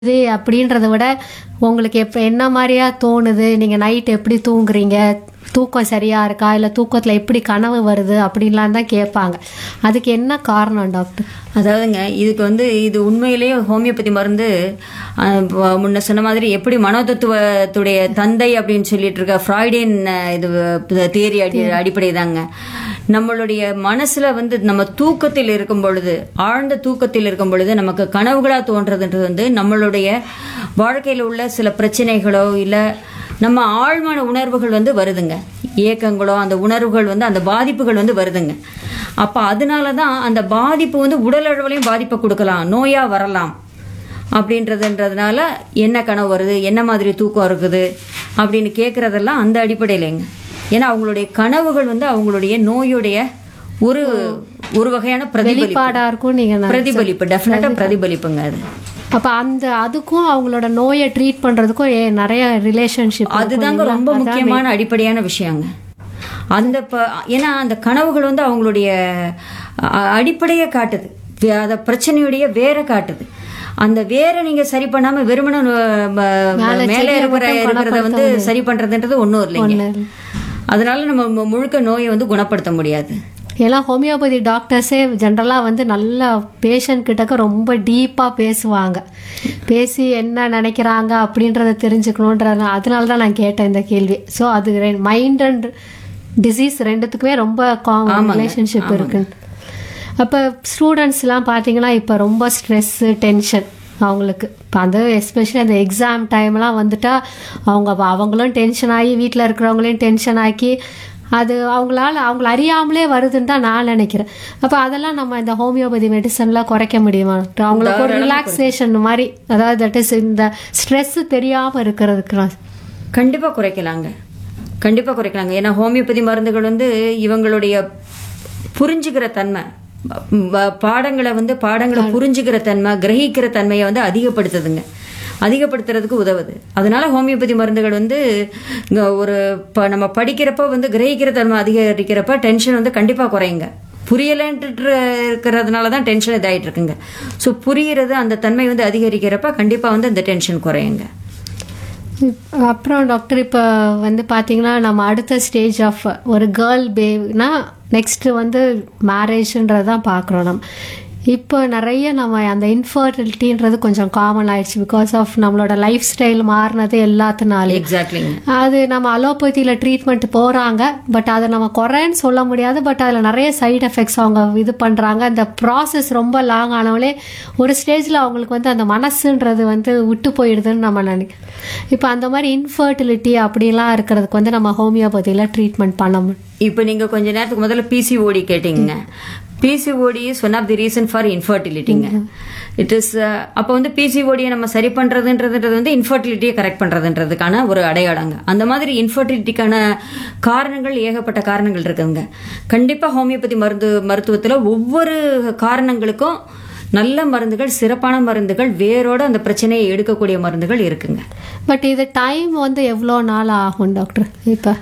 இது அப்படின்றத விட உங்களுக்கு எப்போ என்ன மாதிரியா தோணுது நீங்கள் நைட் எப்படி தூங்குறீங்க தூக்கம் சரியா இருக்கா இல்லை தூக்கத்தில் எப்படி கனவு வருது அப்படின்லாம் தான் கேட்பாங்க அதுக்கு என்ன காரணம் டாக்டர் அதாவதுங்க இதுக்கு வந்து இது உண்மையிலேயே ஹோமியோபதி மருந்து அஹ், வ- முன்ன சொன்ன மாதிரி எப்படி மனோதத்துவத்துடைய தந்தை அப்படின்னு சொல்லிட்டு இருக்க ஃப்ராய்டியன் அஹ், இது தியரி அடி அடிப்படை தாங்க நம்மளுடைய மனசுல வந்து நம்ம தூக்கத்தில் இருக்கும் பொழுது ஆழ்ந்த தூக்கத்தில் இருக்கும் பொழுது நமக்கு கனவுகளா தோன்றதுன்றது வந்து நம்மளுடைய வாழ்க்கையில் உள்ள சில பிரச்சனைகளோ இல்ல நம்ம ஆழ்மான உணர்வுகள் வந்து வருதுங்க ஏக்கங்களோ அந்த உணர்வுகள் வந்து அந்த பாதிப்புகள் வந்து வருதுங்க அப்ப அதனால தான் அந்த பாதிப்பு வந்து உடல் அளவுலையும் பாதிப்பை கொடுக்கலாம் நோயா வரலாம் அப்படின்றதுன்றதுனால என்ன கனவு வருது என்ன மாதிரி தூக்கம் இருக்குது அப்படின்னு கேட்குறதெல்லாம் அந்த அடிப்படையிலங்க ஏன்னா அவங்களுடைய கனவுகள் வந்து அவங்களுடைய நோயுடைய ஒரு ஒரு வகையான பிரதிபலிப்பு வெளிப்பாடாக இருக்கும் நீங்கள் பிரதிபலிப்பு டெஃபினட்டா பிரதிபலிப்புங்க அது அப்போ அந்த அதுக்கும் அவங்களோட நோயை ட்ரீட் பண்ணுறதுக்கும் ஏ நிறைய ரிலேஷன்ஷிப் அதுதாங்க ரொம்ப முக்கியமான அடிப்படையான விஷயங்க அந்த ப- ஏன்னா அந்த கனவுகள் வந்து அவங்களுடைய அ- அடிப்படையை காட்டுது வே- அத பிரச்சனையுடைய வேற காட்டுது அந்த வேற நீங்க சரி பண்ணாம வெறுமன மேல இருக்கிற இருக்கிறத வந்து சரி பண்றதுன்றது ஒண்ணும் இல்லைங்க அதனால நம்ம மு- முழுக்க நோயை வந்து குணப்படுத்த முடியாது எல்லாம் ஹோமியோபதி டாக்டர்ஸே ஜென்ரலாக வந்து நல்லா பேஷண்ட் கிட்டக்க ரொம்ப டீப்பாக பேசுவாங்க பேசி என்ன நினைக்கிறாங்க அப்படின்றத தெரிஞ்சுக்கணுன்ற அதனால தான் நான் கேட்டேன் இந்த கேள்வி ஸோ அது மைண்ட் அண்ட் டிசீஸ் ரெண்டுத்துக்குமே ரொம்ப ரிலேஷன்ஷிப் இருக்கு அப்போ ஸ்டூடெண்ட்ஸ்லாம் பார்த்தீங்கன்னா இப்போ ரொம்ப ஸ்ட்ரெஸ்ஸு டென்ஷன் அவங்களுக்கு இப்போ அந்த எஸ்பெஷலி அந்த எக்ஸாம் டைம்லாம் வந்துட்டா அவங்க அவங்களும் டென்ஷன் ஆகி வீட்டில் இருக்கிறவங்களையும் டென்ஷன் ஆக்கி அது அவங்களால அவங்கள அறியாமலே வருதுன்னு தான் நான் நினைக்கிறேன் அப்போ அதெல்லாம் நம்ம இந்த ஹோமியோபதி மெடிசன்லாம் குறைக்க முடியுமா அவங்களுக்கு ஒரு ரிலாக்ஸேஷன் மாதிரி அதாவது தட் இஸ் இந்த ஸ்ட்ரெஸ் தெரியாமல் இருக்கிறதுக்கு கண்டிப்பா குறைக்கலாங்க கண்டிப்பா குறைக்கலாங்க ஏன்னா ஹோமியோபதி மருந்துகள் வந்து இவங்களுடைய புரிஞ்சுக்கிற தன்மை ப- பாடங்களை வந்து பாடங்களை புரிஞ்சுக்கிற தன்மை கிரகிக்கிற தன்மையை வந்து அதிகப்படுத்துதுங்க அதிகப்படுத்துறதுக்கு உதவுது அதனால ஹோமியோபதி மருந்துகள் வந்து இங்க ஒரு ப- நம்ம படிக்கிறப்ப வந்து கிரகிக்கிற தன்மை அதிகரிக்கிறப்ப டென்ஷன் வந்து கண்டிப்பா குறையுங்க புரியலன்ட்டு இருக்கிறதுனால தான் டென்ஷன் இதாயிட்டு இருக்குங்க ஸோ புரிகிறது அந்த தன்மை வந்து அதிகரிக்கிறப்ப கண்டிப்பா வந்து அந்த டென்ஷன் குறையுங்க இப்- அப்புறம் டாக்டர் இப்போ வந்து பார்த்தீங்கன்னா நம்ம அடுத்த ஸ்டேஜ் ஆஃப் ஒரு கேர்ள் பேனா நெக்ஸ்ட்டு வந்து மேரேஜ்ன்றது தான் பார்க்குறோம் நம்ம இப்போ நிறைய நம்ம அந்த இன்ஃபர்டிலிட்டின்றது கொஞ்சம் காமன் ஆயிடுச்சு பிகாஸ் ஆஃப் நம்மளோட லைஃப் ஸ்டைல் மாறினது எல்லாத்தினாலே எக்ஸாக்ட்லிங்க அது நம்ம அலோபதியில் ட்ரீட்மெண்ட் போகிறாங்க பட் அதை நம்ம குறைன்னு சொல்ல முடியாது பட் அதில் நிறைய சைடு எஃபெக்ட்ஸ் அவங்க இது பண்ணுறாங்க அந்த ப்ராசஸ் ரொம்ப லாங் ஆனவங்களே ஒரு ஸ்டேஜில் அவங்களுக்கு வந்து அந்த மனசுன்றது வந்து விட்டு போயிடுதுன்னு நம்ம நினைக்கிறோம் இப்போ அந்த மாதிரி இன்ஃபர்டிலிட்டி அப்படிலாம் இருக்கிறதுக்கு வந்து நம்ம ஹோமியோபதியில் ட்ரீட்மெண்ட் பண்ண முடியும் இப்போ நீங்க கொஞ்ச நேரத்துக்கு முதல்ல பிசிஓடி கேட்டீங்க PCOD is one of the reason for இன்ஃபர்டிலிட்டிங்க இட் இஸ் அப்போ வந்து பிசிஓடியை நம்ம சரி பண்றதுன்றது வந்து இன்ஃபர்டிலிட்டியை கரெக்ட் பண்றதுன்றதுக்கான ஒரு அடையாளங்க அந்த மாதிரி இன்ஃபர்டிலிட்டிக்கான காரணங்கள் ஏகப்பட்ட காரணங்கள் இருக்குங்க கண்டிப்பா ஹோமியோபதி மருந்து மருத்துவத்துல ஒவ்வொரு காரணங்களுக்கும் நல்ல மருந்துகள் சிறப்பான மருந்துகள் வேரோட அந்த பிரச்சனையை எடுக்கக்கூடிய மருந்துகள் இருக்குங்க பட் இது டைம் வந்து எவ்வளோ நாள் ஆகும் டாக்டர் இப்போ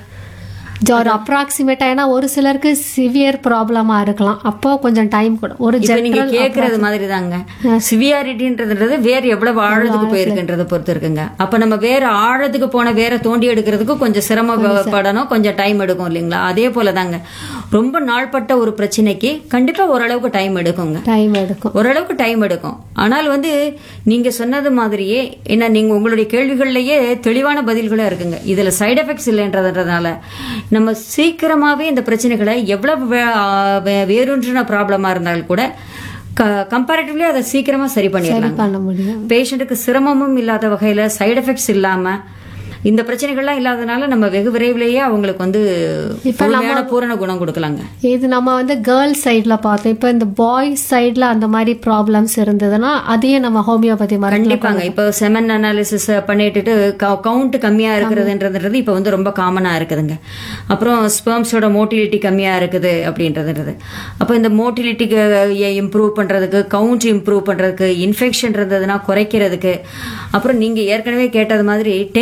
ஒரு அப்ராக்சிமேட்டாக ஏன்னா ஒரு சிலருக்கு சிவியர் ப்ராப்ளமாக இருக்கலாம் அப்போ கொஞ்சம் டைம் கூட ஒரு இப்ப நீங்க ஜென்ரல் கேக்குறது மாதிரி தாங்க சிவியாரிட்டின்றது வேற எவ்வளவு ஆழத்துக்கு போயிருக்குன்றத பொறுத்து இருக்குங்க அப்ப நம்ம வேற ஆழத்துக்கு போன வேற தோண்டி எடுக்கிறதுக்கு கொஞ்சம் சிரமப்படணும் கொஞ்சம் டைம் எடுக்கும் இல்லைங்களா அதே போலதாங்க ரொம்ப நாள்பட்ட ஒரு பிரச்சனைக்கு கண்டிப்பா ஓரளவுக்கு டைம் எடுக்குங்க டைம் எடுக்கும் ஓரளவுக்கு டைம் எடுக்கும் ஆனால் வந்து நீங்க சொன்னது மாதிரியே என்ன நீங்க உங்களுடைய கேள்விகள்லயே தெளிவான பதில்களும் இருக்குங்க இதுல சைடு எஃபெக்ட்ஸ் இல்லைன்றதுனால நம்ம சீக்கிரமாவே இந்த பிரச்சனைகளை எவ்வளவு வே- ஆ, வே- வேரூன்றின ப்ராப்ளமா இருந்தாலும் கூட கம்பேரிட்டிவ்லி அதை சீக்கிரமா சரி பண்ணிடலாம் பண்ண முடியும் பேஷண்ட்டுக்கு சிரமமும் இல்லாத வகையில சைடு எஃபெக்ட்ஸ் இல்லாம இந்த பிரச்சனைகள்லாம் இல்லாதனால நம்ம வெகு விரைவிலேயே அவங்களுக்கு வந்து முழுமையான பூரண குணம் கொடுக்கலாங்க இது நம்ம வந்து கேர்ள்ஸ் சைடில் பார்த்தோம் இப்போ இந்த பாய்ஸ் சைடில் அந்த மாதிரி ப்ராப்ளம்ஸ் இருந்ததுன்னா அதையும் நம்ம ஹோமியோபதி மருந்து கண்டிப்பாங்க இப்போ செமன் அனாலிசிஸ் பண்ணிட்டு கவுண்ட் கம்மியா இருக்கிறதுன்றது இப்போ வந்து ரொம்ப காமனா இருக்குதுங்க அப்புறம் ஸ்பெர்ம்ஸோட மோட்டிலிட்டி கம்மியா இருக்குது அப்படின்றதுன்றது அப்போ இந்த மோட்டிலிட்டிக்கு இம்ப்ரூவ் பண்றதுக்கு கவுண்ட் இம்ப்ரூவ் பண்றதுக்கு இன்ஃபெக்ஷன் இருந்ததுன்னா குறைக்கிறதுக்கு அப்புறம் நீங்க ஏற்கனவே கேட்டது மாதிரி டென்ஷன் இருக்கு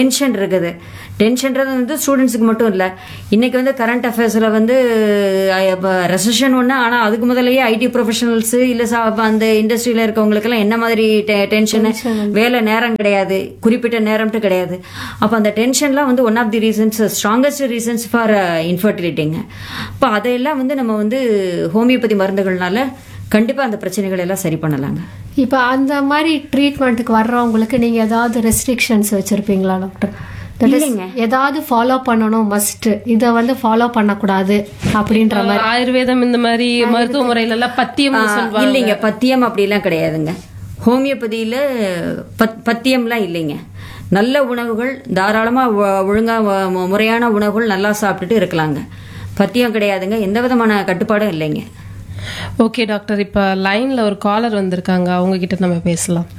இருக்குது டென்ஷன்றது வந்து ஸ்டூடெண்ட்ஸுக்கு மட்டும் இல்லை இன்னைக்கு வந்து கரண்ட் அஃபேர்ஸில் வந்து ரெசஷன் ஒன்று ஆனால் அதுக்கு முதல்லயே ஐடி ப்ரொஃபஷனல்ஸ் இல்லை அந்த இண்டஸ்ட்ரியில் இருக்கவங்களுக்கெல்லாம் என்ன மாதிரி டென்ஷனு வேலை நேரம் கிடையாது குறிப்பிட்ட நேரம்ட்டு கிடையாது அப்போ அந்த டென்ஷன்லாம் வந்து one of the reasons strongest reasons for இன்ஃபர்டிலிட்டிங்க இப்போ அதையெல்லாம் வந்து நம்ம வந்து ஹோமியோபதி மருந்துகள்னால கண்டிப்பாக அந்த பிரச்சனைகள் எல்லாம் சரி பண்ணலாங்க இப்போ அந்த மாதிரி ட்ரீட்மெண்ட்டுக்கு வர்றவங்களுக்கு நீங்க ஏதாவது ரெஸ்ட்ரிக்ஷன்ஸ் வச்சிருப்பீங்களா டாக்டர் That is, ஏதாவது ஃபாலோ பண்ணணும் மஸ்ட் இதை வந்து ஃபாலோ பண்ணக்கூடாது அப்படின்ற மாதிரி ஆயுர்வேதம் இந்த மாதிரி மருத்துவ முறையில எல்லாம் பத்தியம் சொல்லுவாங்க இல்லைங்க பத்தியம் அப்படிலாம் கிடையாதுங்க ஹோமியோபதியில் பத் பத்தியம்லாம் இல்லைங்க நல்ல உணவுகள் தாராளமாக ஒழுங்காக முறையான உணவுகள் நல்லா சாப்பிட்டுட்டு இருக்கலாங்க பத்தியம் கிடையாதுங்க எந்த விதமான கட்டுப்பாடும் இல்லைங்க ஓகே டாக்டர் இப்ப லைன்ல ஒரு காலர் வந்திருக்காங்க அவங்க கிட்ட நம்ம பேசலாம்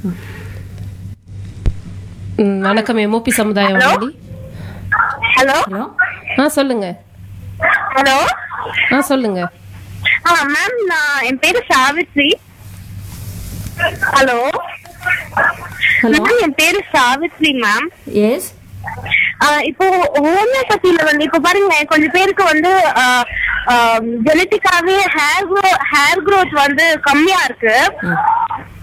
ம், வணக்கம் எம்ஓபி சமுதாயம் வானொலி. ஹலோ ஹலோ ஆ சொல்லுங்க ஹலோ ஆ சொல்லுங்க ஆ மேம் நான் என் பேரு சாவித்ரி ஹலோ Hello. மேம் என் பேரு சாவித்ரி மேம் எஸ் இப்போ ஹோமியோபதியில வந்து இப்போ பாருங்க கொஞ்சம் பேருக்கு வந்து ஜெனட்டிக்காவே ஹேர் க்ரோ ஹேர் growth வந்து கம்மியா இருக்கு